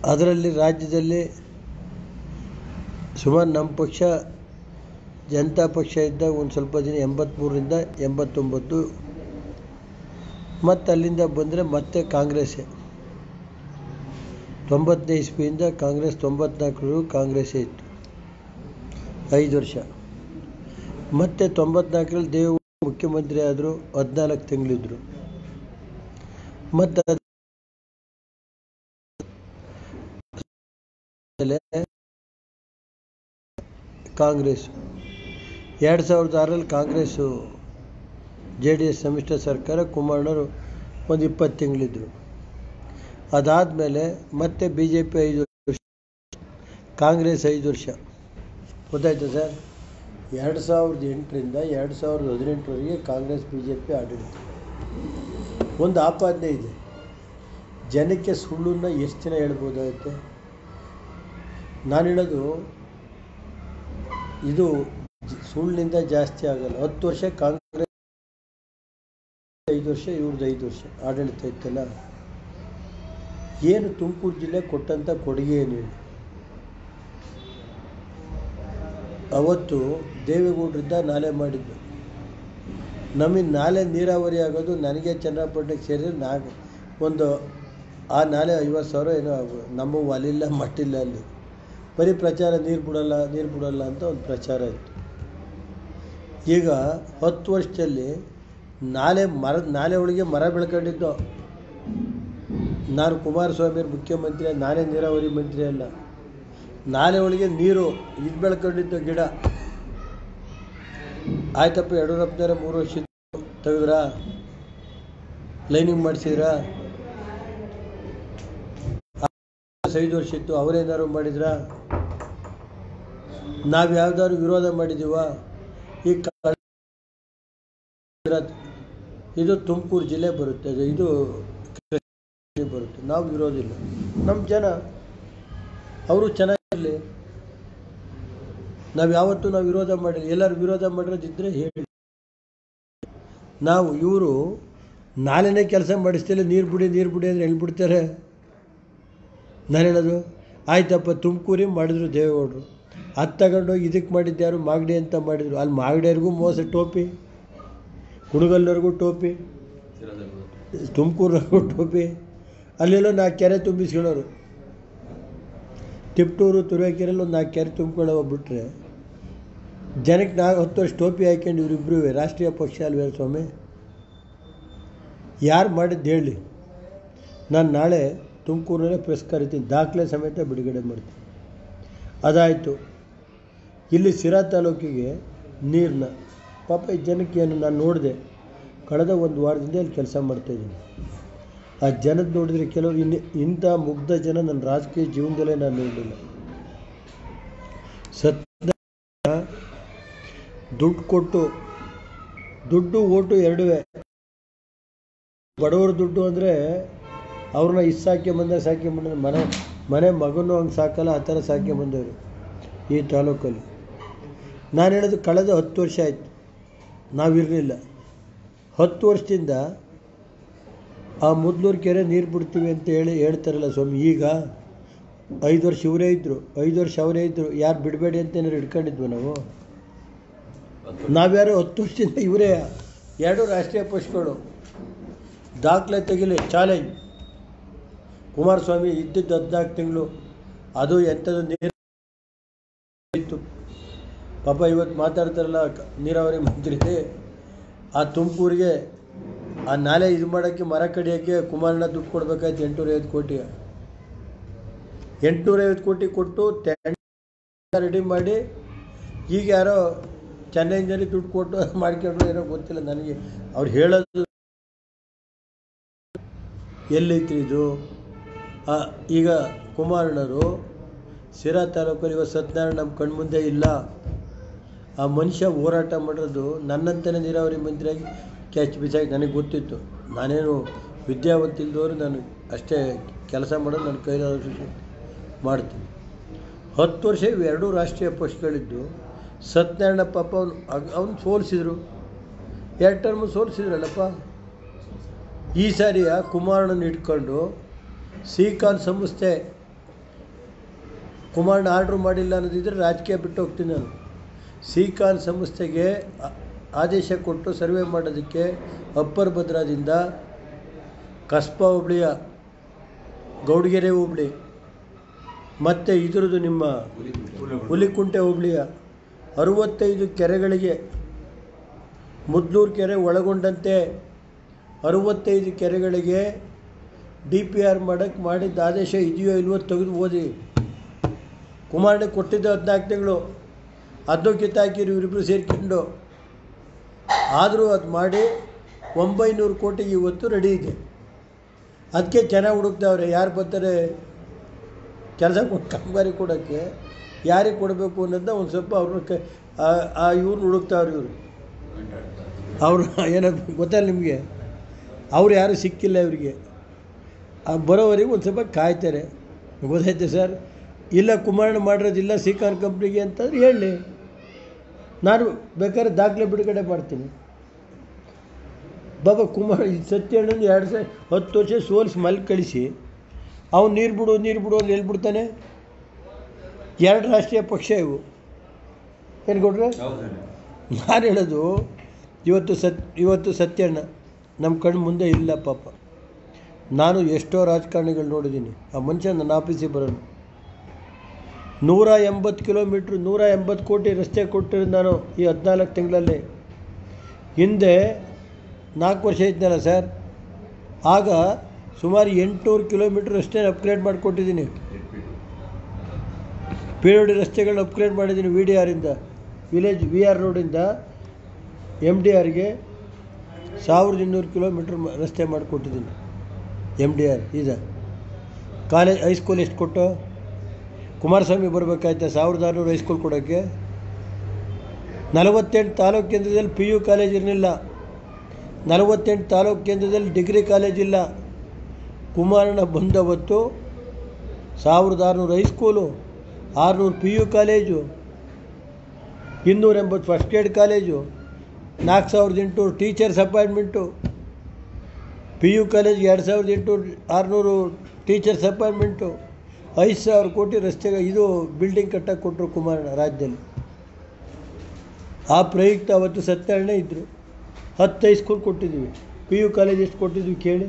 ಅದರಲ್ಲಿ ರಾಜ್ಯದಲ್ಲಿ ಸುಮಾರು ನಮ್ಮ ಪಕ್ಷ ಜನತಾ ಪಕ್ಷ ಇದ್ದಾಗ ಒಂದು ಸ್ವಲ್ಪ ದಿನ ಎಂಬತ್ತ್ಮೂರರಿಂದ ಎಂಬತ್ತೊಂಬತ್ತು ಮತ್ತು ಅಲ್ಲಿಂದ ಬಂದರೆ ಮತ್ತೆ ಕಾಂಗ್ರೆಸ್ಸೇ ತೊಂಬತ್ತನೇ ಇಸ್ವಿಯಿಂದ ಕಾಂಗ್ರೆಸ್ ತೊಂಬತ್ನಾಲ್ಕರವರೆಗೂ ಕಾಂಗ್ರೆಸ್ಸೇ ಇತ್ತು ಐದು ವರ್ಷ ಮತ್ತು ತೊಂಬತ್ನಾಲ್ಕರಲ್ಲಿ ದೇವೇಗೌಡ ಮುಖ್ಯಮಂತ್ರಿ ಆದರು ಹದಿನಾಲ್ಕು ತಿಂಗಳಿದ್ರು ಮತ್ತು ಕಾಂಗ್ರೆಸ್ ಎರಡು ಸಾವಿರದ ಆರರಲ್ಲಿ ಕಾಂಗ್ರೆಸ್ಸು ಜೆ ಡಿ ಎಸ್ ಸಮ್ಮಿಶ್ರ ಸರ್ಕಾರ ಕುಮಾರಣ್ಣವರು ಒಂದು ಇಪ್ಪತ್ತು ತಿಂಗಳಿದ್ರು ಅದಾದಮೇಲೆ ಮತ್ತೆ ಬಿ ಜೆ ಪಿ ಐದು ವರ್ಷ ಕಾಂಗ್ರೆಸ್ ಐದು ವರ್ಷ ಗೊತ್ತಾಯ್ತಾ ಸರ್ ಎರಡು ಸಾವಿರದ ಎಂಟರಿಂದ ಎರಡು ಸಾವಿರದ ಹದಿನೆಂಟರವರೆಗೆ ಕಾಂಗ್ರೆಸ್ ಬಿ ಜೆ ಪಿ ಆಡಳಿತ ಒಂದು ಆಪಾದನೆ ಇದೆ ಜನಕ್ಕೆ ಸುಳ್ಳನ್ನು ಎಷ್ಟು ದಿನ ಹೇಳ್ಬೋದಾಗುತ್ತೆ ನಾನು ಹೇಳೋದು ಇದು ಜ- ಸುಳ್ಳಿನಿಂದ ಜಾಸ್ತಿ ಆಗಲ್ಲ ಹತ್ತು ವರ್ಷ ಕಾಂಗ್ರೆಸ್ ಐದು ವರ್ಷ ಇವ್ರದ್ದು ಐದು ವರ್ಷ ಆಡಳಿತ ಇತ್ತಲ್ಲ ಏನು ತುಮಕೂರು ಜಿಲ್ಲೆ ಕೊಟ್ಟಂಥ ಕೊಡುಗೆ ಏನು ಹೇಳಿ ಅವತ್ತು ದೇವೇಗೌಡರಿಂದ ನಾಲೆ ಮಾಡಿದ್ದು ನಮಗೆ ನಾಲೆ ನೀರಾವರಿ ಆಗೋದು ನನಗೆ ಚನ್ನಪಟ್ಟಣಕ್ಕೆ ಸೇರಿ ನಾಗ ಒಂದು ಆ ನಾಲೆ ಐವತ್ತು ಸಾವಿರ ಏನೋ ಆಗ್ಬೋದು ನಮ್ಮ ಒಲಿಲ್ಲ ಮಟ್ಟಿಲ್ಲ ಅಲ್ಲಿ ಬರೀ ಪ್ರಚಾರ ನೀರು ಬಿಡಲ್ಲ ನೀರು ಬಿಡಲ್ಲ ಅಂತ ಒಂದು ಪ್ರಚಾರ ಇತ್ತು ಈಗ ಹತ್ತು ವರ್ಷದಲ್ಲಿ ನಾಲೆ ಮರ ನಾಲೆ ಒಳಗೆ ಮರ ಬೆಳ್ಕೊಂಡಿದ್ದು ನಾನು ಕುಮಾರಸ್ವಾಮಿ ಮುಖ್ಯಮಂತ್ರಿ ನಾನೇ ನೀರಾವರಿ ಮಂತ್ರಿ ಅಲ್ಲ ನಾಲೆ ಒಳಗೆ ನೀರು ಇದು ಬೆಳ್ಕೊಂಡಿದ್ದು ಗಿಡ ಆಯ್ತಪ್ಪ ಯಡಿಯೂರಪ್ಪನವರ ಮೂರು ವರ್ಷ ತೆಗೆದ್ರಾ ಲೈನಿಂಗ್ ಮಾಡಿಸಿದ್ರಾ ಐದು ವರ್ಷ ಇತ್ತು ಅವರೇನಾದ್ರು ಮಾಡಿದ್ರಾ ನಾವು ಯಾವ್ದಾದ್ರು ವಿರೋಧ ಮಾಡಿದ್ದೀವ ಈ ಕ- ಇದು ತುಮಕೂರು ಜಿಲ್ಲೆ ಬರುತ್ತೆ ಇದು- ಇದು ಕೃಷ್ಣ ಬರುತ್ತೆ ನಾವು ವಿರೋಧ ಇಲ್ಲ ನಮ್ಮ ಜನ ಅವರು ಚೆನ್ನಾಗಿರಲಿ ನಾವು ಯಾವತ್ತೂ ನಾವು ವಿರೋಧ ಮಾಡಿ ಎಲ್ಲರೂ ವಿರೋಧ ಮಾಡಿರೋದಿದ್ದರೆ ಹೇಳಿ ನಾವು ಇವರು ನಾಳೆನೇ ಕೆಲಸ ಮಾಡಿಸ್ತಿಲ್ಲ ನೀರು ಬಿಡಿ ನೀರು ಬಿಡಿ ಅಂದರೆ ಎಲ್ಲಿ ಬಿಡ್ತಾರೆ ನಾನು ಹೇಳೋದು ಆಯ್ತಪ್ಪ ತುಮಕೂರಿಗೆ ಮಾಡಿದ್ರು ದೇವೇಗೌಡರು ಅದು ತಗೊಂಡೋಗಿ ಇದಕ್ಕೆ ಮಾಡಿದ್ದು ಯಾರು ಮಾಗಡಿ ಅಂತ ಮಾಡಿದರು ಅಲ್ಲಿ ಮಾಗಡಿಯವ್ರಿಗೂ ಮೋಸ ಟೋಪಿ ಕುಣಗಲ್ನವ್ರಿಗೂ ಟೋಪಿ ತುಮಕೂರಿನವ್ರಿಗೂ ಟೋಪಿ ಅಲ್ಲೆಲ್ಲೋ ನಾಲ್ಕು ಕೆರೆ ತುಂಬಿಸ್ಕೊಳ್ಳೋರು ತಿಪ್ಟೂರು ತುರುವೇಕೆರೆಯಲ್ಲಿ ಒಂದು ನಾಲ್ಕು ಕೆರೆ ತುಂಬ್ಕೊಳ್ಳೋ ಬಿಟ್ರೆ ಜನಕ್ಕೆ ನಾ ಹತ್ತು ವರ್ಷ ಟೋಪಿ ಹಾಕ್ಕೊಂಡು ಇವರಿಬ್ಬರು ರಾಷ್ಟ್ರೀಯ ಪಕ್ಷ ಅಲ್ವೇ ಸ್ವಾಮಿ ಯಾರು ಮಾಡಿದ್ದು ಹೇಳಿ ನಾನು ನಾಳೆ ತುಮಕೂರಲ್ಲೇ ಪ್ರೆಸ್ ಕರಿತೀನಿ ದಾಖಲೆ ಸಮೇತ ಬಿಡುಗಡೆ ಮಾಡ್ತೀನಿ ಅದಾಯಿತು ಇಲ್ಲಿ ಸಿರಾ ತಾಲೂಕಿಗೆ ನೀರನ್ನ ಪಾಪ ಈ ಜನಕ್ಕೆ ಏನು ನಾನು ನೋಡಿದೆ ಕಳೆದ ಒಂದು ವಾರದಿಂದ ಇಲ್ಲಿ ಕೆಲಸ ಮಾಡ್ತಾಯಿದ್ದೀನಿ ಆ ಜನದ ನೋಡಿದರೆ ಕೆಲವರು ಇನ್ನು ಇಂಥ ಮುಗ್ಧ ಜನ ನನ್ನ ರಾಜಕೀಯ ಜೀವನದಲ್ಲೇ ನಾನು ನೋಡಲಿಲ್ಲ ಸತ್ತ ದುಡ್ಡು ಕೊಟ್ಟು ದುಡ್ಡು ಓಟು ಎರಡುವೆ ಬಡವರ ದುಡ್ಡು ಅಂದರೆ ಅವ್ರನ್ನ ಇಷ್ಟು ಸಾಕಿ ಬಂದಾಗ ಸಾಕಿ ಬಂದ ಮನೆ ಮನೆ ಮಗನೂ ಹಂಗೆ ಸಾಕಲ್ಲ ಆ ಥರ ಸಾಕಿ ಬಂದವರು ಈ ತಾಲೂಕಲ್ಲಿ ನಾನು ಹೇಳೋದು ಕಳೆದ ಹತ್ತು ವರ್ಷ ಆಯಿತು ನಾವಿರಲಿಲ್ಲ ಹತ್ತು ವರ್ಷದಿಂದ ಆ ಮುದ್ಲೂರು ಕೆರೆ ನೀರು ಬಿಡ್ತೀವಿ ಅಂತ ಹೇಳಿ ಹೇಳ್ತಾರಲ್ಲ ಸ್ವಾಮಿ ಈಗ ಐದು ವರ್ಷ ಇವರೇ ಇದ್ದರು ಐದು ವರ್ಷ ಅವರೇ ಇದ್ದರು ಯಾರು ಬಿಡಬೇಡಿ ಅಂತ ಏನಾರು ಹಿಡ್ಕೊಂಡಿದ್ವು ನಾವು ನಾವ್ಯಾರು ಹತ್ತು ವರ್ಷದಿಂದ ಇವರೇ ಎರಡು ರಾಷ್ಟ್ರೀಯ ಪಕ್ಷಗಳು ದಾಖಲೆ ತೆಗಿಲಿ ಚಾಲೆಂಜ್ ಕುಮಾರಸ್ವಾಮಿ ಇದ್ದಿದ್ದು ಹದಿನಾಲ್ಕು ತಿಂಗಳು ಅದು ಎಂಥದ್ದು ನೀರು ಇತ್ತು ಪಾಪ ಇವತ್ತು ಮಾತಾಡ್ತಾರಲ್ಲ ಕ- ನೀರಾವರಿ ಮಂತ್ರಿ ಆ ತುಮಕೂರಿಗೆ ಆ ನಾಲೆ ಇದು ಮಾಡೋಕ್ಕೆ ಮರ ಕಡಿಯೋಕ್ಕೆ ಕುಮಾರಣ್ಣ ದುಡ್ಡು ಕೊಡ್ಬೇಕಾಯ್ತು ಎಂಟುನೂರೈವತ್ತು ಕೋಟಿ ಎಂಟುನೂರೈವತ್ತು ಕೋಟಿ ಕೊಟ್ಟು ರೆಡಿ ಮಾಡಿ ಈಗ ಯಾರೋ ಚೆನ್ನೈನಲ್ಲಿ ದುಡ್ಡು ಕೊಟ್ಟು ಮಾಡ್ಕೊಂಡ್ರು ಏನೋ ಗೊತ್ತಿಲ್ಲ ನನಗೆ ಅವ್ರು ಹೇಳೋದು ಎಲ್ಲೈತಿ ಇದು ಆ, ಈಗ ಕುಮಾರಣ್ಣರು ಸಿರಾ ತಾಲೂಕಲ್ಲಿ ಇವತ್ತು ಸತ್ಯನಾರಾಯಣ ನಮ್ಮ ಕಣ್ಮುಂದೆ ಇಲ್ಲ ಆ ಮನುಷ್ಯ ಹೋರಾಟ ಮಾಡೋದು ನನ್ನಂತನೇ ನೀರಾವರಿ ಮಂತ್ರಿಯಾಗಿ ಕ್ಯಾಚ್ ಬಿಸಾಕಿ ನನಗೆ ಗೊತ್ತಿತ್ತು ನಾನೇನು ವಿದ್ಯಾವಂತ ಇಲ್ದವರು ನಾನು ಅಷ್ಟೇ ಕೆಲಸ ಮಾಡೋದು ನನ್ನ ಕೈಲಾದಷ್ಟು ಮಾಡ್ತೀನಿ ಹತ್ತು ವರ್ಷ ಇವೆರಡೂ ರಾಷ್ಟ್ರೀಯ ಪಕ್ಷಗಳಿದ್ದು ಸತ್ಯನಾರಾಯಣ ಪಾಪ ಅವನು ಅವನು ಸೋಲಿಸಿದ್ರು ಎರಡು ಟರ್ಮು ಸೋಲಿಸಿದ್ರಲ್ಲಪ್ಪ ಈ ಸಾರಿಯ ಕುಮಾರಣ್ಣನ ಇಟ್ಕೊಂಡು ಸಿಕಾನ್ ಸಂಸ್ಥೆ ಕುಮಾರಣ್ಣ ಆರ್ಡ್ರ್ ಮಾಡಿಲ್ಲ ಅನ್ನೋದಿದ್ದರೆ ರಾಜಕೀಯ ಬಿಟ್ಟು ಹೋಗ್ತೀನಿ ನಾನು ಸಿಕಾನ್ ಸಂಸ್ಥೆಗೆ ಆ- ಆದೇಶ ಕೊಟ್ಟು ಸರ್ವೆ ಮಾಡೋದಕ್ಕೆ ಅಪ್ಪರ್ ಭದ್ರಾದಿಂದ ಕಸ್ಬಾ ಹೋಬಳಿಯ ಗೌಡಗೆರೆ ಹೋಬಳಿ ಮತ್ತು ಇದ್ರದ್ದು ನಿಮ್ಮ ಹುಲಿಕುಂಟೆ ಹೋಬಳಿಯ ಅರುವತ್ತೈದು ಕೆರೆಗಳಿಗೆ ಮುದ್ಲೂರು ಕೆರೆ ಒಳಗೊಂಡಂತೆ ಅರುವತ್ತೈದು ಕೆರೆಗಳಿಗೆ ಡಿ ಪಿ ಆರ್ ಮಾಡೋಕ್ಕೆ ಮಾಡಿದ್ದ ಆದೇಶ ಇದೆಯೋ ಇಲ್ವೋ ತೆಗೆದು ಓದಿ ಕುಮಾರಣ್ಣ ಕೊಟ್ಟಿದ್ದು ಹದಿನಾಲ್ಕು ತಿಂಗಳು ಅದನ್ನು ಕಿತ್ತಾಕಿರು ಇವರಿಬ್ಬರು ಸೇರ್ಕೊಂಡು ಆದರೂ ಅದು ಮಾಡಿ ಒಂಬೈನೂರು ಕೋಟಿಗೆ ಇವತ್ತು ರೆಡಿ ಇದೆ ಅದಕ್ಕೆ ಚೆನ್ನಾಗಿ ಹುಡುಕ್ತಾವ್ರೆ ಯಾರು ಬರ್ತಾರೆ ಕೆಲಸ ಕೊಟ್ಟು ಕಾಮಗಾರಿ ಕೊಡೋಕ್ಕೆ ಯಾರಿಗೆ ಕೊಡಬೇಕು ಅನ್ನೋದನ್ನ ಒಂದು ಸ್ವಲ್ಪ ಅವ್ರನ್ನ ಕ ಆ- ಆ ಇವ್ರನ್ನ ಹುಡುಕ್ತಾವ್ರೆ ಇವರು ಅವರು ಏನಾದ್ರು ಗೊತ್ತಲ್ಲ ನಿಮಗೆ ಅವ್ರು ಯಾರೂ ಸಿಕ್ಕಿಲ್ಲ ಇವರಿಗೆ ಆ ಬರೋವರೆಗೆ ಒಂದು ಸ್ವಲ್ಪ ಕಾಯ್ತಾರೆ ಗೊತ್ತೈತೆ ಸರ್ ಇಲ್ಲ ಕುಮಾರಣ್ಣ ಮಾಡಿರೋದಿಲ್ಲ ಸಿಕಾನ್ ಕಂಪ್ನಿಗೆ ಅಂತಂದ್ರೆ ಹೇಳಿ ನಾನು ಬೇಕಾದ್ರೆ ದಾಖಲೆ ಬಿಡುಗಡೆ ಮಾಡ್ತೀನಿ ಬಾಬಾ ಕುಮಾರ್ ಈ ಸತ್ಯಣ್ಣನ ಎರಡು ಸಾವಿರ ಹತ್ತು ವರ್ಷ ಸೋಲಿಸಿ ಮಲ್ ಕಳಿಸಿ ಅವ್ನು ನೀರು ಬಿಡು ನೀರು ಬಿಡು ಅಂತ ಹೇಳ್ಬಿಡ್ತಾನೆ ಎರಡು ರಾಷ್ಟ್ರೀಯ ಪಕ್ಷ ಇವು ಏನು ಕೊಡ್ರೆ ನಾನು ಹೇಳೋದು ಇವತ್ತು ಸತ್ ಇವತ್ತು ಸತ್ಯಣ್ಣ ನಮ್ಮ ಕಣ್ಣು ಮುಂದೆ ಇಲ್ಲ ಪಾಪ ನಾನು ಎಷ್ಟೋ ರಾಜಕಾರಣಿಗಳು ನೋಡಿದ್ದೀನಿ ಆ ಮನುಷ್ಯ ನನ್ನ ಆಫೀಸಿಗೆ ಬರೋನು ನೂರ ಎಂಬತ್ತು ಕಿಲೋಮೀಟ್ರ್ ನೂರ ಎಂಬತ್ತು ಕೋಟಿ ರಸ್ತೆ ಕೊಟ್ಟಿರೋದು ನಾನು ಈ ಹದಿನಾಲ್ಕು ತಿಂಗಳಲ್ಲಿ ಹಿಂದೆ ನಾಲ್ಕು ವರ್ಷ ಇದ್ನಲ್ಲ ಸರ್ ಆಗ ಸುಮಾರು ಎಂಟುನೂರು ಕಿಲೋಮೀಟ್ರ್ ರಸ್ತೆ ಅಪ್ಗ್ರೇಡ್ ಮಾಡಿಕೊಟ್ಟಿದ್ದೀನಿ ಪಿ ಡಬ್ಲ್ಯೂ ಡಿ ರಸ್ತೆಗಳನ್ನ ಅಪ್ಗ್ರೇಡ್ ಮಾಡಿದ್ದೀನಿ ವಿ ಡಿ ಆರಿಂದ ವಿಲೇಜ್ ವಿ ಆರ್ ರೋಡಿಂದ ಎಮ್ ಡಿ ಆರ್ಗೆ ಸಾವಿರದ ಇನ್ನೂರು ಕಿಲೋಮೀಟ್ರ್ ಮ- ರಸ್ತೆ ಮಾಡಿಕೊಟ್ಟಿದ್ದೀನಿ ಎಮ್ ಡಿ ಆರ್ ಇದೆ ಕಾಲೇಜ್ ಹೈಸ್ಕೂಲ್ ಎಷ್ಟು ಕೊಟ್ಟು ಕುಮಾರಸ್ವಾಮಿ ಬರಬೇಕಾಯ್ತಾ ಸಾವಿರದ ಆರುನೂರು ಹೈಸ್ಕೂಲ್ ಕೊಡೋಕ್ಕೆ ನಲವತ್ತೆಂಟು ತಾಲೂಕು ಕೇಂದ್ರದಲ್ಲಿ ಪಿ ಯು ಕಾಲೇಜ್ ಇರಲಿಲ್ಲ ನಲವತ್ತೆಂಟು ತಾಲೂಕು ಕೇಂದ್ರದಲ್ಲಿ ಡಿಗ್ರಿ ಕಾಲೇಜ್ ಇಲ್ಲ ಕುಮಾರಣ್ಣ ಬಂದವತ್ತು ಸಾವಿರದ ಆರುನೂರು ಹೈಸ್ಕೂಲು ಆರುನೂರು ಪಿ ಯು ಕಾಲೇಜು ಇನ್ನೂರ ಎಂಬತ್ತು ಫಸ್ಟ್ ಗ್ರೇಡ್ ಕಾಲೇಜು ನಾಲ್ಕು ಸಾವಿರದ ಎಂಟುನೂರು teachers appointment P U college ಎರಡು ಸಾವಿರದ ಎಂಟುನೂರು ಆರುನೂರು ಟೀಚರ್ಸ್ ಅಪಾಯಿಂಟ್ಮೆಂಟು ಐದು ಸಾವಿರ ಕೋಟಿ ರಸ್ತೆಗೆ ಇದು ಬಿಲ್ಡಿಂಗ್ ಕಟ್ಟಕ್ಕೆ ಕೊಟ್ಟರು ಕುಮಾರಣ್ಣ ರಾಜ್ಯದಲ್ಲಿ ಆ ಪ್ರಯುಕ್ತ ಅವತ್ತು ಸತ್ಯಣ್ಣ ಇದ್ದರು ಹತ್ತು ಹೈಸ್ಕೂಲ್ ಕೊಟ್ಟಿದ್ದೀವಿ ಪಿ ಯು ಕಾಲೇಜ್ ಎಷ್ಟು ಕೊಟ್ಟಿದ್ವಿ ಕೇಳಿ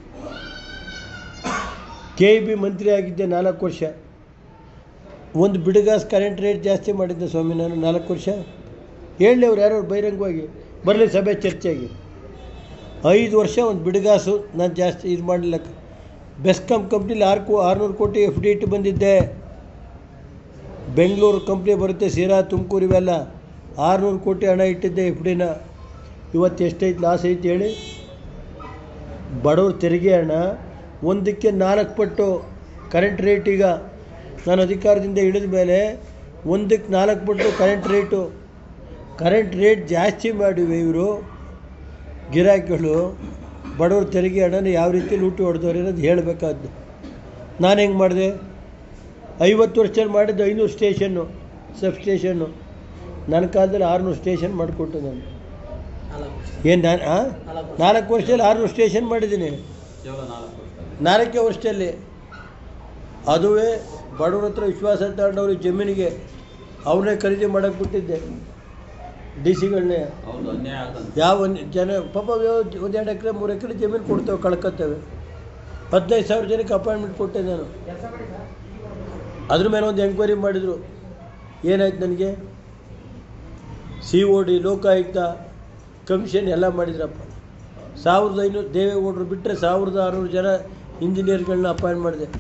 ಕೆ ಇ ಬಿ ಮಂತ್ರಿ ಆಗಿದ್ದೆ ನಾಲ್ಕು ವರ್ಷ ಒಂದು ಬಿಡುಗಾಸ್ ಕರೆಂಟ್ ರೇಟ್ ಜಾಸ್ತಿ ಮಾಡಿದ್ದೆ ಸ್ವಾಮಿ ನಾನು ನಾಲ್ಕು ವರ್ಷ ಹೇಳಲಿ ಅವ್ರು ಯಾರು ಬಹಿರಂಗವಾಗಿ ಬರಲಿ ಸಭೆ ಚರ್ಚೆಗೆ ಐದು ವರ್ಷ ಒಂದು ಬಿಡುಗಾಸು ನಾನು ಜಾಸ್ತಿ ಇದು ಮಾಡಲಿಲ್ಲ ಬೆಸ್ಕಾಮ್ ಕಂಪ್ನಿಲಿ ಆರು ಕೋ ಆರುನೂರು ಕೋಟಿ ಎಫ್ ಡಿ ಇಟ್ಟು ಬಂದಿದ್ದೆ ಬೆಂಗಳೂರು ಕಂಪ್ನಿ ಬರುತ್ತೆ ಸಿರಾ ತುಮಕೂರು ಇವೆಲ್ಲ ಆರುನೂರು ಕೋಟಿ ಹಣ ಇಟ್ಟಿದ್ದೆ ಎಫ್ ಡಿನ ಇವತ್ತು ಎಷ್ಟೈತೆ ಲಾಸ್ ಐತೆ ಹೇಳಿ ಬಡವ್ರ ತೆರಿಗೆ ಹಣ ಒಂದಕ್ಕೆ ನಾಲ್ಕು ಪಟ್ಟು ಕರೆಂಟ್ ರೇಟ್ ಈಗ ನಾನು ಅಧಿಕಾರದಿಂದ ಇಳಿದ ಮೇಲೆ ಒಂದಕ್ಕೆ ನಾಲ್ಕು ಪಟ್ಟು ಕರೆಂಟ್ ರೇಟು ಕರೆಂಟ್ ರೇಟ್ ಜಾಸ್ತಿ ಮಾಡಿವೆ ಇವರು ಗಿರಾಕಿಗಳು ಬಡವ್ರ ತೆರಿಗೆ ಹಣನ ಯಾವ ರೀತಿ ಲೂಟಿ ಹೊಡೆದವ್ರೆ ಅನ್ನೋದು ಹೇಳಬೇಕಾದ್ದು ನಾನು ಹೆಂಗೆ ಮಾಡಿದೆ ಐವತ್ತು ವರ್ಷದಲ್ಲಿ ಮಾಡಿದ್ದು ಐನೂರು ಸ್ಟೇಷನ್ನು ಸಬ್ ಸ್ಟೇಷನ್ನು ನನ್ನ ಕಾಲದಲ್ಲಿ ಆರುನೂರು ಸ್ಟೇಷನ್ ಮಾಡಿಕೊಟ್ಟೆ ನಾನು ಏನು ನಾನು ಆ? ನಾಲ್ಕು ವರ್ಷದಲ್ಲಿ ಆರುನೂರು ಸ್ಟೇಷನ್ ಮಾಡಿದ್ದೀನಿ ನಾಲ್ಕೇ ವರ್ಷದಲ್ಲಿ ಅದುವೇ ಬಡವ್ರ ಹತ್ರ ವಿಶ್ವಾಸ ತಗೊಂಡವ್ರು ಜಮೀನಿಗೆ ಅವನ್ನೇ ಖರೀದಿ ಮಾಡಕ್ಕೆ ಬಿಟ್ಟಿದ್ದೆ ಡಿ ಸಿಗಳನ್ನೇ ಹೌದು ಅನ್ಯಾಯ ಆಗಂತ ಯಾವ ಒಂದು ಜನ ಪಾಪ ಯಾವ- ಒಂದು ಎರಡು ಎಕರೆ ಮೂರು ಎಕರೆ ಜಮೀನು ಕೊಡ್ತೇವೆ ಕಳ್ಕೊತೇವೆ ಹದಿನೈದು ಸಾವಿರ ಜನಕ್ಕೆ ಅಪಾಯಿಂಟ್ಮೆಂಟ್ ಕೊಟ್ಟೆ ನಾನು ಅದ್ರ ಮೇಲೆ ಒಂದು ಎಂಕ್ವೈರಿ ಮಾಡಿದರು ಏನಾಯ್ತು ನನಗೆ C O D Lokayukta commission ಎಲ್ಲ ಮಾಡಿದ್ರಪ್ಪ ಸಾವಿರದ ಐನೂರು ದೇವೇಗೌಡರು ಬಿಟ್ಟರೆ ಸಾವಿರದ ಆರುನೂರು ಜನ ಇಂಜಿನಿಯರ್ಗಳನ್ನ ಅಪಾಯಿಂಟ್ ಮಾಡಿದೆ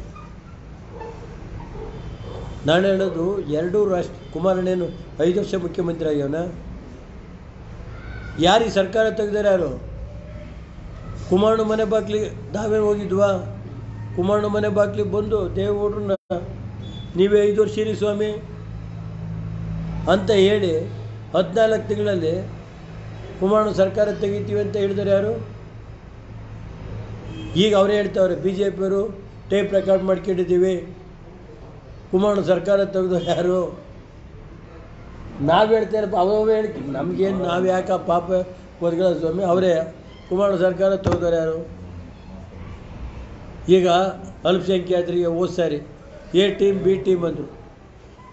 ನಾನು ಹೇಳೋದು ಎರಡೂ ರಾಷ್ಟ್ರ ಕುಮಾರಣ್ಣೇನು ಐದು ವರ್ಷ ಮುಖ್ಯಮಂತ್ರಿ ಆಗ್ಯವನ ಯಾರು ಈ ಸರ್ಕಾರ ತೆಗ್ದಾರೆ ಯಾರು ಕುಮಾರಣ್ಣ ಮನೆ ಬಾಗ್ಲಿಗೆ ನಾವೇ ಹೋಗಿದ್ವಾ ಕುಮಾರಣ್ಣ ಮನೆ ಬಾಗ್ಲಿಗೆ ಬಂದು ದೇವೇಗೌಡ್ರನ್ನ ನೀವೇ ಐದು ವರ್ಷ ಇರಿ ಸ್ವಾಮಿ ಅಂತ ಹೇಳಿ ಹದಿನಾಲ್ಕು ತಿಂಗಳಲ್ಲಿ ಕುಮಾರಣ್ಣ ಸರ್ಕಾರ ತೆಗಿತೀವಿ ಅಂತ ಹೇಳಿದಾರೆ ಯಾರು ಈಗ ಅವರೇ ಹೇಳ್ತಾವ್ರೆ ಬಿ ಜೆ ಪಿಯವರು ಟೇಪ್ ರೆಕಾರ್ಡ್ ಮಾಡ್ಕೊಂಡಿದ್ದೀವಿ ಕುಮಾರಣ್ಣ ಸರ್ಕಾರ ತೆಗೆದವ್ರು ಯಾರು ನಾವು ಹೇಳ್ತೇನಪ್ಪ ಅವೇ ಹೇಳಿ ನಮಗೇನು ನಾವು ಯಾಕೆ ಪಾಪ ಒದಗಳ ಸ್ವಾಮಿ ಅವರೇ ಕುಮಾರಣ್ಣ ಸರ್ಕಾರ ತೆಗೆದವ್ರು ಯಾರು ಈಗ ಅಲ್ಪಸಂಖ್ಯಾತರಿಗೆ ಹೋದ ಸಾರಿ ಎ ಟೀಮ್ ಬಿ ಟೀಮ್ ಅಂದರು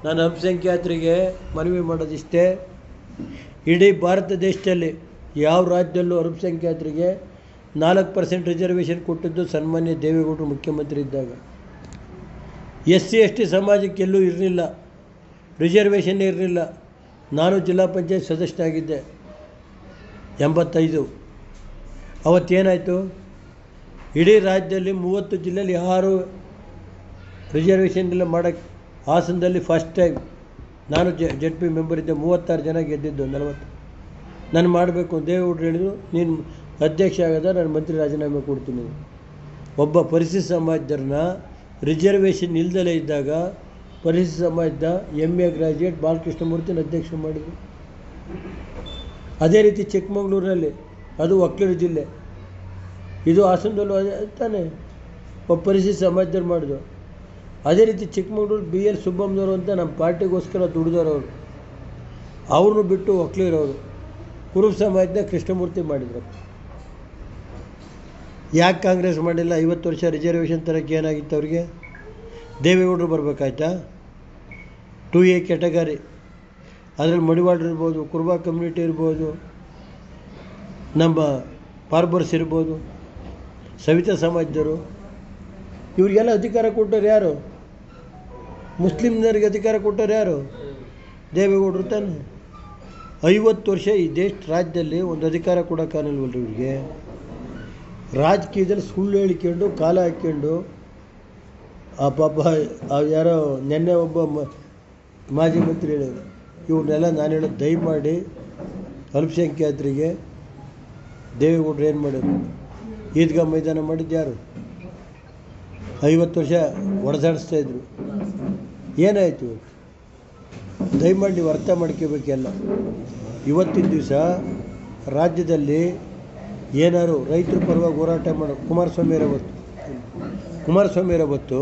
ನಾನು ಅಲ್ಪಸಂಖ್ಯಾತರಿಗೆ ಮನವಿ ಮಾಡೋದಿಷ್ಟೇ ಇಡೀ ಭಾರತ ದೇಶದಲ್ಲಿ ಯಾವ ರಾಜ್ಯದಲ್ಲೂ ಅಲ್ಪಸಂಖ್ಯಾತರಿಗೆ ನಾಲ್ಕು ಪರ್ಸೆಂಟ್ ರಿಸರ್ವೇಷನ್ ಕೊಟ್ಟಿದ್ದು ಸನ್ಮಾನ್ಯ ದೇವೇಗೌಡರು ಮುಖ್ಯಮಂತ್ರಿ ಇದ್ದಾಗ ಎಸ್ ಸಿ ಎಸ್ ಟಿ ಸಮಾಜಕ್ಕೆ ಎಲ್ಲೂ ಇರಲಿಲ್ಲ ರಿಸರ್ವೇಷನ್ ಇರಲಿಲ್ಲ ನಾನು ಜಿಲ್ಲಾ ಪಂಚಾಯತ್ ಸದಸ್ಯನಾಗಿದ್ದೆ ಎಂಬತ್ತೈದು ಅವತ್ತೇನಾಯಿತು ಇಡೀ ರಾಜ್ಯದಲ್ಲಿ ಮೂವತ್ತು ಜಿಲ್ಲೆಯಲ್ಲಿ ಯಾರು ರಿಸರ್ವೇಷನ್ ಎಲ್ಲ ಮಾಡೋಕ್ಕೆ ಹಾಸನದಲ್ಲಿ ಫಸ್ಟ್ ಟೈಮ್ ನಾನು ಜೆ ಜೆಡ್ ಪಿ ಮೆಂಬರ್ ಇದ್ದೆ ಮೂವತ್ತಾರು ಜನ ಗೆದ್ದಿದ್ದು ನಲವತ್ತು ನಾನು ಮಾಡಬೇಕು ದೇವೇಗೌಡರು ಹೇಳಿದ್ರು ನೀನು ಅಧ್ಯಕ್ಷ ಆಗದ ನಾನು ಮಂತ್ರಿ ರಾಜೀನಾಮೆ ಕೊಡ್ತೀನಿ ಒಬ್ಬ ಪರಿಶಿಷ್ಟ ಸಮಾಜದವ್ರನ್ನ ರಿಸರ್ವೇಷನ್ ಇಲ್ದಲೇ ಇದ್ದಾಗ ಪರಿಶಿಷ್ಟ ಸಮಾಜದ ಎಮ್ ಎ ಗ್ರಾಜ್ಯುಯೇಟ್ ಬಾಲಕೃಷ್ಣಮೂರ್ತಿನ ಅಧ್ಯಕ್ಷ ಮಾಡಿದರು ಅದೇ ರೀತಿ ಚಿಕ್ಕಮಗಳೂರಿನಲ್ಲಿ ಅದು ಒಕ್ಕಲಿಗರ ಜಿಲ್ಲೆ ಇದು ಹಾಸನದಲ್ಲೂ ಅದೇ ತಾನೇ ಒಬ್ಬ ಪರಿಶಿಷ್ಟ ಸಮಾಜದವ್ರು ಮಾಡಿದ್ರು ಅದೇ ರೀತಿ ಚಿಕ್ಕಮಗಳೂರು ಬಿ ಎಲ್ ಸುಬ್ಬಮ್ಮನವರು ಅಂತ ನಮ್ಮ ಪಾರ್ಟಿಗೋಸ್ಕರ ದುಡಿದವರು ಅವರು ಅವ್ರನ್ನೂ ಬಿಟ್ಟು ಒಕ್ಕಲಿಗರವರು ಕುರುಬ ಸಮಾಜದ ಕೃಷ್ಣಮೂರ್ತಿ ಮಾಡಿದ್ರು ಯಾಕೆ ಕಾಂಗ್ರೆಸ್ ಮಾಡಿಲ್ಲ ಐವತ್ತು ವರ್ಷ ರಿಸರ್ವೇಷನ್ ತರಕ್ಕೆ ಏನಾಗಿತ್ತು ಅವ್ರಿಗೆ ದೇವೇಗೌಡರು ಬರಬೇಕಾಯ್ತಾ ಟು ಎ ಕೆಟಗರಿ ಅದರಲ್ಲಿ ಮಡಿವಾಳರು ಇರ್ಬೋದು ಕುರುಬಾ ಕಮ್ಯುನಿಟಿ ಇರ್ಬೋದು ನಮ್ಮ ಪಾರ್ಬರ್ಸ್ ಇರ್ಬೋದು ಸವಿತಾ ಸಮಾಜದವರು ಇವ್ರಿಗೆಲ್ಲ ಅಧಿಕಾರ ಕೊಟ್ಟವ್ರು ಯಾರು ಮುಸ್ಲಿಮ್ನವ್ರಿಗೆ ಅಧಿಕಾರ ಕೊಟ್ಟವ್ರು ಯಾರು ದೇವೇಗೌಡರು ತಾನೆ ಐವತ್ತು ವರ್ಷ ಈ ದೇಶ ರಾಜ್ಯದಲ್ಲಿ ಒಂದು ಅಧಿಕಾರ ಕೊಡೋಕ್ಕಾಗಲ್ವಲ್ರಿ ಇವ್ರಿಗೆ ರಾಜಕೀಯದಲ್ಲಿ ಸುಳ್ಳು ಹೇಳಿಕೊಂಡು ಕಾಲ ಹಾಕ್ಕೊಂಡು ಆ ಪಾಪ ಆ ಯಾರೋ ನಿನ್ನೆ ಒಬ್ಬ ಮ- ಮಾಜಿ ಮಂತ್ರಿ ಹೇಳಿದ್ರು ಇವ್ರನ್ನೆಲ್ಲ ನಾನು ಹೇಳೋದು ದಯಮಾಡಿ ಅಲ್ಪಸಂಖ್ಯಾತರಿಗೆ ದೇವೇಗೌಡರು ಏನು ಮಾಡಿದ್ರು ಈದ್ಗಾ ಮೈದಾನ ಮಾಡಿದ್ದು ಯಾರು ಐವತ್ತು ವರ್ಷ ಒಡೆದಾಡಿಸ್ತಾ ಇದ್ರು ಏನಾಯಿತು ದಯಮಾಡಿ ನೀವು ಅರ್ಥ ಮಾಡ್ಕೋಬೇಕೆಲ್ಲ ಇವತ್ತಿನ ದಿವಸ ರಾಜ್ಯದಲ್ಲಿ ಏನಾರು ರೈತರ ಪರವಾಗಿ ಹೋರಾಟ ಮಾಡೋ ಕುಮಾರಸ್ವಾಮಿಯರ ಹೊತ್ತು ಕುಮಾರಸ್ವಾಮಿಯರ ಹೊತ್ತು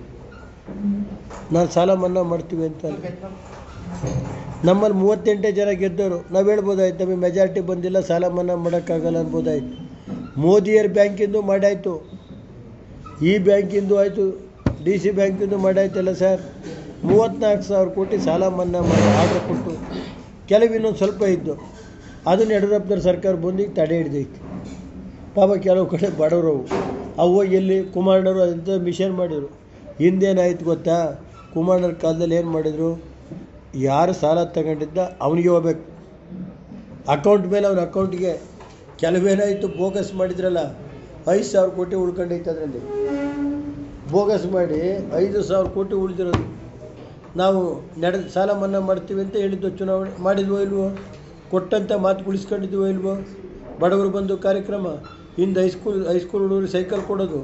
ನಾನು ಸಾಲ ಮನ್ನಾ ಮಾಡ್ತೀವಿ ಅಂತ ನಮ್ಮಲ್ಲಿ ಮೂವತ್ತೆಂಟೇ ಜನ ಗೆದ್ದವರು ನಾವು ಹೇಳ್ಬೋದಾಯ್ತು ನಮಗೆ ಮೆಜಾರಿಟಿ ಬಂದಿಲ್ಲ ಸಾಲ ಮನ್ನಾ ಮಾಡೋಕ್ಕಾಗಲ್ಲ ಅನ್ಬೋದಾಯ್ತು ಮೋದಿಯರ ಬ್ಯಾಂಕಿಂದು ಮಾಡಾಯಿತು ಈ ಬ್ಯಾಂಕಿಂದು ಆಯಿತು ಡಿ ಸಿ ಬ್ಯಾಂಕಿಂದು ಮಾಡಾಯ್ತಲ್ಲ ಸರ್ ಮೂವತ್ತ್ನಾಲ್ಕು ಸಾವಿರ ಕೋಟಿ ಸಾಲ ಮನ್ನಾ ಮಾಡಿ ಆರ್ಡರ್ ಕೊಟ್ಟು ಕೆಲವು ಇನ್ನೊಂದು ಸ್ವಲ್ಪ ಇದ್ದು ಅದನ್ನು ಯಡಿಯೂರಪ್ಪನವ್ರ ಸರ್ಕಾರ ಬಂದು ಈಗ ತಡೆ ಹಿಡ್ದೈತಿ ಪಾಪ ಕೆಲವು ಕಡೆ ಬಡವರು ಅವು ಅವು ಹೋಗಿ ಎಲ್ಲಿ ಕುಮಾರಣ್ಣವರು ಅದಂತ ಮಿಷನ್ ಮಾಡಿದರು ಹಿಂದೇನಾಯ್ತು ಗೊತ್ತಾ ಕುಮಾರಣ್ಣವ್ರ ಕಾಲದಲ್ಲಿ ಏನು ಮಾಡಿದರು ಯಾರು ಸಾಲ ತಗೊಂಡಿದ್ದ ಅವನಿಗೆ ಹೋಗ್ಬೇಕು ಅಕೌಂಟ್ ಮೇಲೆ ಅವನ ಅಕೌಂಟಿಗೆ ಕೆಲವೇನಾಯಿತು ಬೋಗಸ್ ಮಾಡಿದ್ರಲ್ಲ ಐದು ಸಾವಿರ ಕೋಟಿ ಉಳ್ಕೊಂಡೈತೆ ಅದರಲ್ಲಿ ಬೋಗಸ್ ಮಾಡಿ ಐದು ಸಾವಿರ ಕೋಟಿ ಉಳಿದಿರೋದು ನಾವು ನಡೆ ಸಾಲ ಮನ್ನಾ ಮಾಡ್ತೀವಿ ಅಂತ ಹೇಳಿದ್ದು ಚುನಾವಣೆ ಮಾಡಿದ್ವೋ ಇಲ್ವೋ ಕೊಟ್ಟಂಥ ಮಾತು ಉಳಿಸ್ಕೊಂಡಿದ್ವೋ ಇಲ್ವೋ ಬಡವರು ಬಂದು ಕಾರ್ಯಕ್ರಮ ಹಿಂದೆ ಹೈಸ್ಕೂಲ್ ಹೈಸ್ಕೂಲ್ ಹುಡುಗರು ಸೈಕಲ್ ಕೊಡೋದು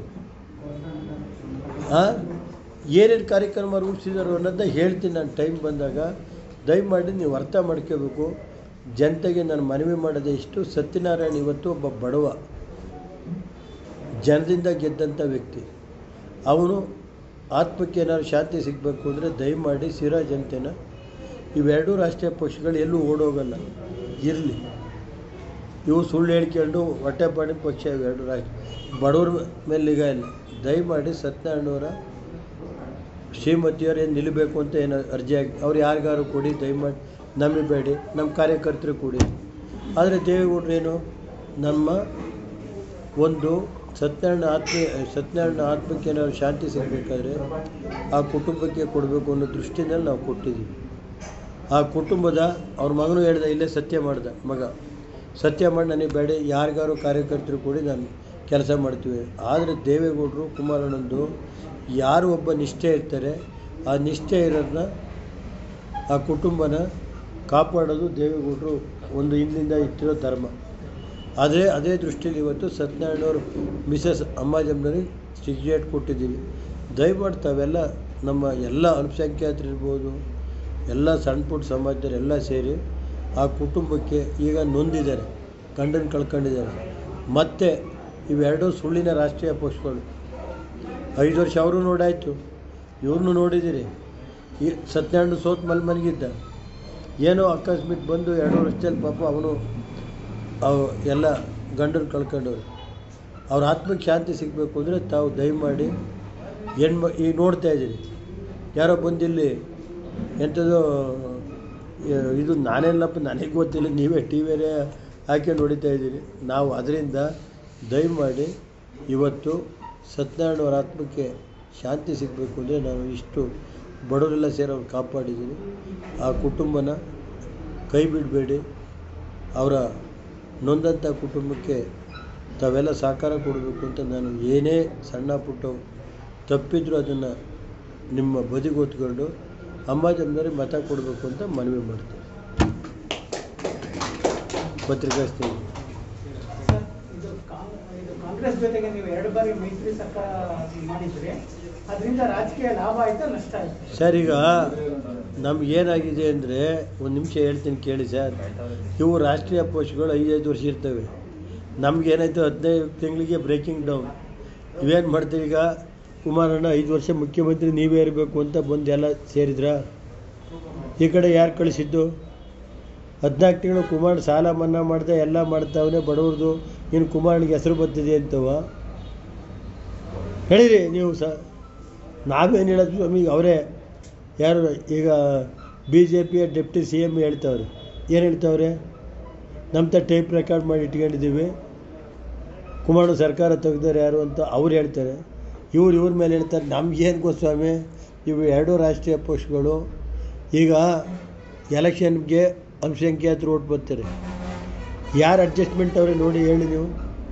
ಹಾಂ ಏನೇನು ಕಾರ್ಯಕ್ರಮ ರೂಪಿಸಿದಾರೋ ಅನ್ನೋದನ್ನ ಹೇಳ್ತೀನಿ ನಾನು ಟೈಮ್ ಬಂದಾಗ ದಯಮಾಡಿ ನೀವು ಅರ್ಥ ಮಾಡ್ಕೋಬೇಕು ಜನತೆಗೆ ನಾನು ಮನವಿ ಮಾಡೋದೇ ಇಷ್ಟು ಸತ್ಯನಾರಾಯಣ ಇವತ್ತು ಒಬ್ಬ ಬಡವ ಜನರಿಂದ ಗೆದ್ದಂಥ ವ್ಯಕ್ತಿ ಅವನು ಆತ್ಮಕ್ಕೆ ಏನಾದ್ರು ಶಾಂತಿ ಸಿಗಬೇಕು ಅಂದರೆ ದಯಮಾಡಿ ಸಿರಾ ಜನತೆನ ಇವೆರಡೂ ರಾಷ್ಟ್ರೀಯ ಪಕ್ಷಗಳು ಎಲ್ಲೂ ಓಡೋಗಲ್ಲ ಇರಲಿ ಇವು ಸುಳ್ಳು ಹೇಳ್ಕೊಂಡು ಹೊಟ್ಟೆಪಾಡಿ ಪಕ್ಷ ಇವೆರಡು ರಾಷ್ಟ್ರ ಬಡವ್ರ ಮೇಲೆ ನಿಗಾ ಇಲ್ಲ ದಯಮಾಡಿ ಸತ್ಯನಾರಾಯಣವರ ಶ್ರೀಮತಿಯವರು ಏನು ನಿಲ್ಲಬೇಕು ಅಂತ ಏನು ಅರ್ಜಿ ಆಗಿ ಅವ್ರು ಯಾರಿಗಾರು ಕೊಡಿ ದಯಮಾಡಿ ನಮಗೆ ಬೇಡಿ ನಮ್ಮ ಕಾರ್ಯಕರ್ತರು ಕೊಡಿ ಆದರೆ ದೇವೇಗೌಡರು ಏನು ನಮ್ಮ ಒಂದು ಸತ್ಯನಾರಾಯಣ ಆತ್ಮ ಸತ್ಯನಾರಾಯಣ ಆತ್ಮಕ್ಕೆ ಏನಾದ್ರು ಶಾಂತಿ ಸಿಗಬೇಕಾದ್ರೆ ಆ ಕುಟುಂಬಕ್ಕೆ ಕೊಡಬೇಕು ಅನ್ನೋ ದೃಷ್ಟಿನಲ್ಲಿ ನಾವು ಕೊಟ್ಟಿದ್ದೀವಿ ಆ ಕುಟುಂಬದ ಅವ್ರ ಮಗನೂ ಹೇಳ್ದ ಇಲ್ಲೇ ಸತ್ಯ ಮಾಡ್ದ ಮಗ ಸತ್ಯ ಮಾಡಿ ನನಗೆ ಬೇಡ ಯಾರಿಗಾರು ಕಾರ್ಯಕರ್ತರು ಕೂಡಿ ನಾನು ಕೆಲಸ ಮಾಡ್ತೀವಿ ಆದರೆ ದೇವೇಗೌಡರು ಕುಮಾರಣ್ಣಂದು ಯಾರು ಒಬ್ಬ ನಿಷ್ಠೆ ಇರ್ತಾರೆ ಆ ನಿಷ್ಠೆ ಇರೋದನ್ನ ಆ ಕುಟುಂಬನ ಕಾಪಾಡೋದು ದೇವೇಗೌಡರು ಒಂದು ಹಿಂದಿಂದ ಇಟ್ಟಿರೋ ಧರ್ಮ ಅದೇ ಅದೇ ದೃಷ್ಟಿಯಲ್ಲಿ ಇವತ್ತು ಸತ್ಯನಾರಾಯಣವರು ಮಿಸಸ್ ಅಮ್ಮಾಜಮ್ಮನವ್ರಿಗೆ ಸಿಗ್ನೇಟ್ ಕೊಟ್ಟಿದ್ದೀವಿ ದಯಮಾಡಿ ತಾವೆಲ್ಲ ನಮ್ಮ ಎಲ್ಲ ಅಲ್ಪಸಂಖ್ಯಾತರಿರ್ಬೋದು ಎಲ್ಲ ಸಣ್ಣ ಪುಟ್ಟ ಸಮಾಜದವ್ರು ಎಲ್ಲ ಸೇರಿ ಆ ಕುಟುಂಬಕ್ಕೆ ಈಗ ನೊಂದಿದ್ದಾರೆ ಗಂಡನ ಕಳ್ಕೊಂಡಿದ್ದಾರೆ ಮತ್ತು ಇವೆರಡೂ ಸುಳ್ಳಿನ ರಾಷ್ಟ್ರೀಯ ಪಕ್ಷಗಳು ಐದು ವರ್ಷ ಅವರು ನೋಡಾಯಿತು ಇವ್ರನ್ನೂ ನೋಡಿದ್ದೀರಿ ಈ ಸತ್ಯನಾರಾಯಣ ಸೋತ್ ಮಲ್ ಮನಗಿದ್ದ ಏನೋ ಅಕಸ್ಮಾತ್ ಬಂದು ಎರಡು ವರ್ಷದಲ್ಲಿ ಪಾಪ ಅವನು ಅವು ಎಲ್ಲ ಗಂಡನ ಕಳ್ಕೊಂಡವ್ರು ಅವ್ರ ಆತ್ಮಕ್ಕೆ ಶಾಂತಿ ಸಿಗಬೇಕು ಅಂದರೆ ತಾವು ದಯಮಾಡಿ ಹೆಣ್ಮ ಈಗ ನೋಡ್ತಾ ಇದ್ದೀರಿ ಯಾರೋ ಬಂದಿಲ್ಲಿ ಎಂಥದ್ದು ಏ- ಇದು ನಾನೆಲ್ಲಪ್ಪ ನನಗೆ ಗೊತ್ತಿಲ್ಲ ನೀವೇ ಟಿ ವಿಯಲ್ಲೇ ಹಾಕ್ಯಂಡು ಹೊಡಿತಾ ಇದ್ದೀರಿ ನಾವು ಅದರಿಂದ ದಯಮಾಡಿ ಇವತ್ತು ಸತ್ಯನಾರಾಯಣ ಅವರ ಆತ್ಮಕ್ಕೆ ಶಾಂತಿ ಸಿಗಬೇಕು ಅಂದರೆ ನಾನು ಇಷ್ಟು ಬಡವರೆಲ್ಲ ಸೇರಿ ಅವ್ರು ಕಾಪಾಡಿದ್ದೀನಿ ಆ ಕುಟುಂಬನ ಕೈ ಬಿಡಬೇಡಿ ಅವರ ನೊಂದಂಥ ಕುಟುಂಬಕ್ಕೆ ತಾವೆಲ್ಲ ಸಹಕಾರ ಕೊಡಬೇಕು ಅಂತ ನಾನು ಏನೇ ಸಣ್ಣ ಪುಟ್ಟ ತಪ್ಪಿದ್ರು ಅದನ್ನು ನಿಮ್ಮ ಬದಿಗೊತ್ಕೊಂಡು ಅಂಬಾಜಮ್ನವ್ರಿಗೆ ಮತ ಕೊಡಬೇಕು ಅಂತ ಮನವಿ ಮಾಡ್ತೀನಿ ಪತ್ರಿಕಾ ಸ್ನೇಹಿತರು ಸರ್, ಇದು ಕಾಂಗ್- ಇದು ಕಾಂಗ್ರೆಸ್ ಜೊತೆಗೆ ನೀವು ಎರಡು ಬಾರಿ ಮೈತ್ರಿ ಸರ್ಕಾರ ಮಾಡಿದ್ರಿ ಅದರಿಂದ ರಾಜಕೀಯ ಲಾಭ ಆಯ್ತಾ ನಷ್ಟ ಆಯ್ತು ಸರ್ ಈಗ ನಮ್ಗೆ ಏನಾಗಿದೆ ಅಂದರೆ ಒಂದು ನಿಮಿಷ ಹೇಳ್ತೀನಿ ಕೇಳಿ ಸರ್ ಇವು ರಾಷ್ಟ್ರೀಯ ಪೋಸ್ಟ್ಗಳು ಐದೈದು ವರ್ಷ ಇರ್ತವೆ ನಮಗೇನಾಯ್ತು ಹದಿನೈದು ತಿಂಗಳಿಗೆ ಬ್ರೇಕಿಂಗ್ ಡೌನ್ ಇವೇನು ಮಾಡ್ತೀವಿ ಈಗ ಕುಮಾರಣ್ಣ ಐದು ವರ್ಷ ಮುಖ್ಯಮಂತ್ರಿ ನೀವೇ ಇರಬೇಕು ಅಂತ ಬಂದು ಎಲ್ಲ ಸೇರಿದ್ರ ಈ ಕಡೆ ಯಾರು ಕಳಿಸಿದ್ದು ಹದಿನಾಲ್ಕು ತಿಂಗಳು ಕುಮಾರ್ ಸಾಲ ಮನ್ನಾ ಮಾಡ್ದೆ ಎಲ್ಲ ಮಾಡ್ತಾವನೆ ಬಡವ್ರದ್ದು ಇನ್ನು ಕುಮಾರನಿಗೆ ಹೆಸರು ಬರ್ತಿದೆ ಅಂತವ ಹೇಳಿರಿ ನೀವು ಸಹ ನಾವೇನು ಹೇಳೋದು ಸ್ವಾಮಿ ಅವರೇ ಯಾರು ಈಗ ಬಿ ಜೆ ಪಿಯ ಡೆಪ್ಟಿ ಸಿ ಎಮ್ ಹೇಳ್ತಾವ್ರೆ ಏನು ಹೇಳ್ತಾವ್ರೆ ನಮ್ಮ ತ ಟೈಪ್ ರೆಕಾರ್ಡ್ ಮಾಡಿ ಇಟ್ಕೊಂಡಿದ್ದೀವಿ ಕುಮಾರಣ್ಣ ಸರ್ಕಾರ ತೆಗ್ದಾರೆ ಯಾರು ಅಂತ ಅವ್ರು ಹೇಳ್ತಾರೆ ಇವ್ರು ಇವ್ರ ಮೇಲೆ ಹೇಳ್ತಾರೆ ನಮ್ಗೇನು ಗೊತ್ತು ಸ್ವಾಮಿ ಇವು ಎರಡೂ ರಾಷ್ಟ್ರೀಯ ಪೋಸ್ಟ್ಗಳು ಈಗ ಎಲೆಕ್ಷನ್ಗೆ ಅಲ್ಪಸಂಖ್ಯಾತರು ಓಟ್ ಬರ್ತಾರೆ ಯಾರು ಅಡ್ಜಸ್ಟ್ಮೆಂಟ್ ಅವರೇ ನೋಡಿ ಹೇಳಿ ನೀವು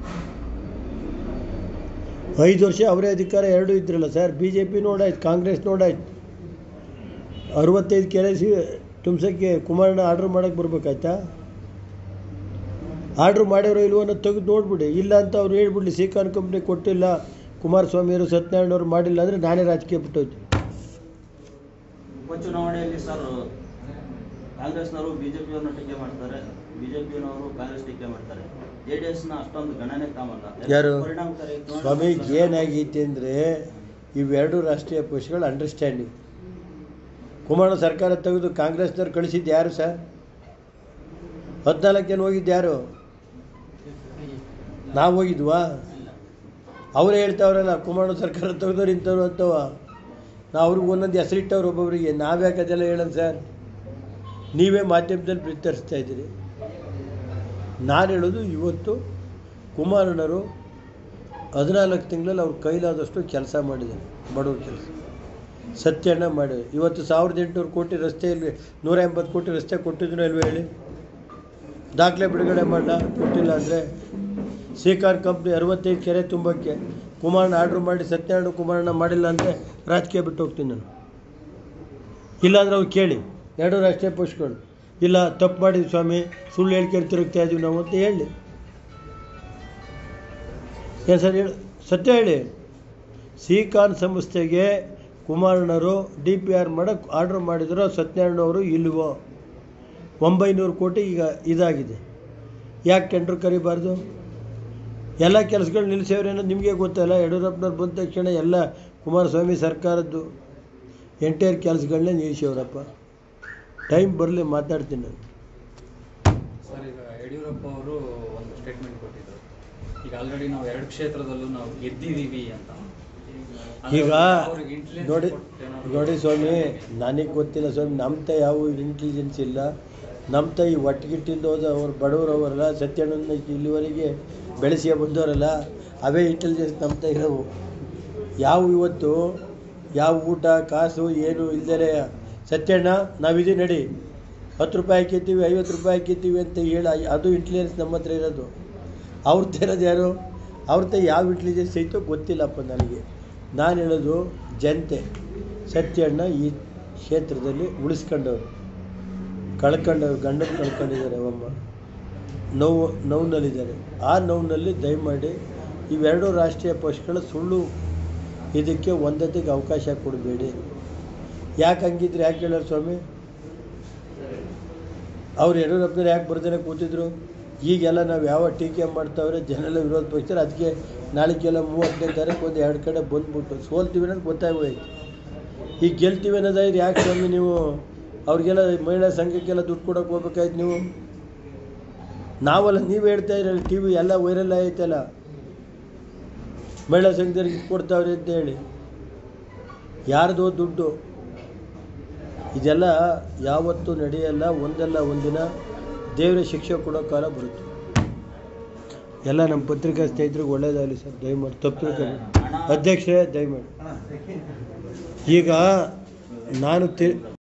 ಐದು ವರ್ಷ ಅವರೇ ಅಧಿಕಾರ ಎರಡೂ ಇದ್ರಲ್ಲ ಸರ್ ಬಿ ಜೆ ಪಿ ನೋಡಾಯ್ತು ಕಾಂಗ್ರೆಸ್ ನೋಡಾಯ್ತು ಅರವತ್ತೈದು ಕೆರೆ ಸಿ ತುಂಬ್ಸೋಕ್ಕೆ ಕುಮಾರಣ್ಣ ಆರ್ಡ್ರ್ ಮಾಡೋಕ್ಕೆ ಬರ್ಬೇಕಾಯ್ತಾ ಆರ್ಡ್ರ್ ಮಾಡ್ಯಾರೋ ಇಲ್ವೋ ಅನ್ನೋದು ತೆಗೆದು ನೋಡ್ಬಿಡಿ ಇಲ್ಲ ಅಂತ ಅವ್ರು ಹೇಳ್ಬಿಡ್ಲಿ ಸಿಕಾನ್ ಕಂಪ್ನಿ ಕೊಟ್ಟಿಲ್ಲ ಕುಮಾರಸ್ವಾಮಿಯವರು ಸತ್ಯನಾರಾಯಣ ಅವರು ಮಾಡಿಲ್ಲ ಅಂದರೆ ನಾನೇ ರಾಜಕೀಯ ಬಿಟ್ಟೋಯ್ತು ಉಪಚುನಾವಣೆಯಲ್ಲಿ ಸರ್ ಕಾಂಗ್ರೆಸ್ನವರು ಬಿಜೆಪಿಯವ್ರನ್ನ ಟೀಕೆ ಮಾಡ್ತಾರೆ ಬಿಜೆಪಿಯವರು ಕಾಂಗ್ರೆಸ್ ಟೀಕೆ ಮಾಡ್ತಾರೆ ಜೆ ಡಿ ಎಸ್ನ ಅಷ್ಟೊಂದು ಗಣನೆ ತಾಮಲ್ಲ ಯಾರು? ಪರಿಣಾಮಕಾರಿ ಸ್ವಾಮಿ ಏನಾಗೈತೆ ಅಂದರೆ ಇವೆರಡು ರಾಷ್ಟ್ರೀಯ ಪಕ್ಷಗಳ ಅಂಡರ್ಸ್ಟ್ಯಾಂಡಿಂಗ್ ಕುಮಾರಣ್ಣ ಸರ್ಕಾರ ತೆಗೆದು ಕಾಂಗ್ರೆಸ್ನವ್ರು ಕಳಿಸಿದ್ದು ಯಾರು ಸರ್ ಹದಿನಾಲ್ಕು ಜನ ಹೋಗಿದ್ದು ಯಾರು ನಾವು ಹೋಗಿದ್ವಾ ಅವರೇ ಹೇಳ್ತಾವ್ರಲ್ಲ ಕುಮಾರಣ್ಣ ಸರ್ಕಾರ ತೆಗೆದವ್ರು ಇಂಥವ್ರು ಅಂತವ ನಾವು ಅವ್ರಿಗೆ ಒಂದೊಂದು ಹೆಸರಿಟ್ಟವ್ರು ಒಬ್ಬೊಬ್ಬರಿಗೆ ನಾವ್ಯಾಕೆ ಅದೆಲ್ಲ ಹೇಳೋಣ ಸರ್ ನೀವೇ ಮಾಧ್ಯಮದಲ್ಲಿ ಬಿತ್ತರಿಸ್ತಾ ಇದ್ದೀರಿ ನಾನು ಹೇಳೋದು ಇವತ್ತು ಕುಮಾರಣ್ಣರು ಹದಿನಾಲ್ಕು ತಿಂಗಳಲ್ಲಿ ಅವ್ರ ಕೈಲಾದಷ್ಟು ಕೆಲಸ ಮಾಡಿದ್ದಾರೆ ಬಡವ್ರ ಕೆಲಸ ಸತ್ಯಣ್ಣ ಮಾಡಿದ್ರು ಇವತ್ತು ಸಾವಿರದ ಎಂಟುನೂರು ಕೋಟಿ ರಸ್ತೆಯಲ್ಲಿ ನೂರ ಎಂಬತ್ತು ಕೋಟಿ ರಸ್ತೆ ಕೊಟ್ಟಿದ್ರು ಅಲ್ವೇ ಹೇಳಿ ದಾಖಲೆ ಬಿಡುಗಡೆ ಮಾಡಲ ಕೊಟ್ಟಿಲ್ಲ ಅಂದರೆ ಸಿಕಾರ್ ಕಂಪ್ನಿ ಅರವತ್ತೈದು ಕೆರೆ ತುಂಬಕ್ಕೆ ಕುಮಾರಣ್ಣ ಆರ್ಡ್ರ್ ಮಾಡಿ ಸತ್ಯನಾರಾಯಣ ಕುಮಾರಣ್ಣ ಮಾಡಿಲ್ಲ ಅಂದರೆ ರಾಜಕೀಯ ಬಿಟ್ಟು ಹೋಗ್ತೀನಿ ನಾನು ಇಲ್ಲಾಂದ್ರೆ ಅವ್ರು ಕೇಳಿ ಎರಡು ರಾಷ್ಟ್ರೀಯ ಪೋಸ್ಟ್ಗಳು ಇಲ್ಲ ತಪ್ಪು ಮಾಡಿದ್ವಿ ಸ್ವಾಮಿ ಸುಳ್ಳು ಹೇಳ್ಕೊಂಡು ತಿರುಗ್ತಾ ಇದೀವಿ ನಾವು ಅಂತ ಹೇಳಿ ಏನು ಸರ್ ಹೇಳಿ ಸತ್ಯ ಹೇಳಿ ಸಿಕಾನ್ ಸಂಸ್ಥೆಗೆ ಕುಮಾರಣ್ಣರು ಡಿ ಪಿ ಆರ್ ಮಾಡೋಕ್ಕೆ ಆರ್ಡ್ರ್ ಮಾಡಿದ್ರು ಸತ್ಯನಾರಾಯಣ ಅವರು ಇಲ್ವೋ ಒಂಬೈನೂರು ಕೋಟಿ ಈಗ ಇದಾಗಿದೆ ಯಾಕೆ ಟೆಂಡ್ರ್ ಕರಿಬಾರ್ದು ಎಲ್ಲ ಕೆಲಸಗಳು ನಿಲ್ಲಿಸ್ಯವ್ರೆ ಅನ್ನೋದು ನಿಮಗೆ ಗೊತ್ತಲ್ಲ ಯಡಿಯೂರಪ್ಪನವ್ರು ಬಂದ ತಕ್ಷಣ ಎಲ್ಲ ಕುಮಾರಸ್ವಾಮಿ ಸರ್ಕಾರದ್ದು ಎಂಟೈರ್ ಕೆಲಸಗಳನ್ನೇ ನಿಲ್ಲಿಸ್ಯವ್ರಪ್ಪ ಟೈಮ್ ಬರಲಿ ಮಾತಾಡ್ತೀನಿ ನಾನು ಸರ್ ಈಗ ಯಡಿಯೂರಪ್ಪ ಅವರು ಒಂದು ಸ್ಟೇಟ್ಮೆಂಟ್ ಕೊಟ್ಟಿದ್ರು ಈಗ ಆಲ್ರೆಡಿ ನಾವು ಎರಡು ಕ್ಷೇತ್ರದಲ್ಲೂ ನಾವು ಗೆದ್ದಿದ್ದೀವಿ ಅಂತ ಅಂದ್ರೆ ಈಗ ಅವ್ರಿಗೆ intelligence ನೋಡಿ ಕೊಟ್ಟು ಏನಾದ್ರು- ನೋಡಿ ಸ್ವಾಮಿ ನನಗೆ ಗೊತ್ತಿಲ್ಲ ಸ್ವಾಮಿ ನಮ್ಮ ತ ಯಾವ ಇಂಟೆಲಿಜೆನ್ಸ್ ಇಲ್ಲ ನಮ್ಮ ತ ಈ ಒಟ್ಟಿಗಿಟ್ಟಿಂದ ಹೋದ ಅವ್ರು ಬಡವರು ಅವರಲ್ಲ ಸತ್ಯಣ್ಣನ ಇಲ್ಲಿವರೆಗೆ ಬೆಳೆಸಿ ಬಂದವರಲ್ಲ ಅವೇ ಇಂಟೆಲಿಜೆನ್ಸ್ ನಮ್ಮ ತ ಇರೋವು ಯಾವ ಇವತ್ತು ಯಾವ ಊಟ ಕಾಸು ಏನು ಇಲ್ದೇ ಸತ್ಯಣ್ಣ ನಾವಿದೀವಿ ನಡಿ ಹತ್ತು ರೂಪಾಯಿ ಹಾಕಿರ್ತೀವಿ ಐವತ್ತು ರೂಪಾಯಿ ಹಾಕಿರ್ತೀವಿ ಅಂತ ಹೇಳಿ ಅದು ಇಂಟೆಲಿಜೆನ್ಸ್ ನಮ್ಮ ಹತ್ರ ಇರೋದು ಅವ್ರ ಇರೋದು ಯಾರು ಅವ್ರ ತ ಯಾವ ಇಂಟೆಲಿಜೆನ್ಸ್ ಐತೋ ಗೊತ್ತಿಲ್ಲಪ್ಪ ನನಗೆ ನಾನು ಹೇಳೋದು ಜನತೆ ಸತ್ಯಣ್ಣ ಈ ಕ್ಷೇತ್ರದಲ್ಲಿ ಉಳಿಸ್ಕೊಂಡವ್ರು ಕಳ್ಕೊಂಡವ್ರು ಗಂಡನ ಕಳ್ಕೊಂಡಿದ್ದಾರೆ ಅವಮ್ಮ ನೋವು ನೋವಿನಲ್ಲಿದ್ದಾರೆ ಆ ನೋವಿನಲ್ಲಿ ದಯಮಾಡಿ ಇವೆರಡು ರಾಷ್ಟ್ರೀಯ ಪಕ್ಷಗಳ ಸುಳ್ಳು ಇದಕ್ಕೆ ಒಂದತೆಗೆ ಅವಕಾಶ ಕೊಡಬೇಡಿ ಯಾಕೆ ಹಂಗಿದ್ರೆ ಯಾಕೆ ಹೇಳೋರು ಸ್ವಾಮಿ ಅವ್ರು ಯಡಿಯೂರಪ್ಪನವ್ರು ಯಾಕೆ ಬರ್ತಾನೆ ಕೂತಿದ್ರು ಈಗೆಲ್ಲ ನಾವು ಯಾವ ಟೀಕೆ ಮಾಡ್ತಾವ್ರೆ ಜನ ಎಲ್ಲ ವಿರೋಧ ಪಕ್ಷರು ಅದಕ್ಕೆ ನಾಳೆಗೆಲ್ಲ ಮೂವತ್ತನೇ ತಾರೀಕು ಒಂದು ಎರಡು ಕಡೆ ಬಂದ್ಬಿಟ್ಟು ಸೋಲ್ತೀವಿ ಅನ್ನೋದು ಗೊತ್ತಾಗೋಯ್ತು ಈಗ ಗೆಲ್ತೀವಿ ಅನ್ನೋದಾದ್ರೆ ಯಾಕೆ ಸ್ವಾಮಿ ನೀವು ಅವ್ರಿಗೆಲ್ಲ ಮಹಿಳಾ ಸಂಘಕ್ಕೆಲ್ಲ ದುಡ್ಡು ಕೊಡೋಕೆ ಹೋಗ್ಬೇಕಾಯ್ತು ನೀವು ನಾವಲ್ಲ ನೀವು ಹೇಳ್ತಾ ಇರಲ್ಲ ಟಿ ವಿ ಎಲ್ಲ ವೈರಲ್ ಆಯ್ತಲ್ಲ ಮಹಿಳಾ ಸಂಘದವ್ರಿಗೆ ಇದು ಕೊಡ್ತಾವ್ರೆ ಅಂತ ಹೇಳಿ ಯಾರ್ದೋ ದುಡ್ಡು ಇದೆಲ್ಲ ಯಾವತ್ತೂ ನಡೆಯಲ್ಲ ಒಂದಲ್ಲ ಒಂದಿನ ದೇವರ ಶಿಕ್ಷೆ ಕೊಡೋ ಕಾಲ ಬರುತ್ತೆ ಎಲ್ಲ ನಮ್ಮ ಪತ್ರಿಕಾ ಸ್ನೇಹಿತರಿಗೆ ಒಳ್ಳೇದಾಗಲಿ ಸರ್ ದಯಮಾಡಿ ತಪ್ಪು ತಿಳ್ಕೊಬೇಡಿ. ಅಧ್ಯಕ್ಷರೇ ದಯಮಾಡಿ ಈಗ ನಾನು ತಿ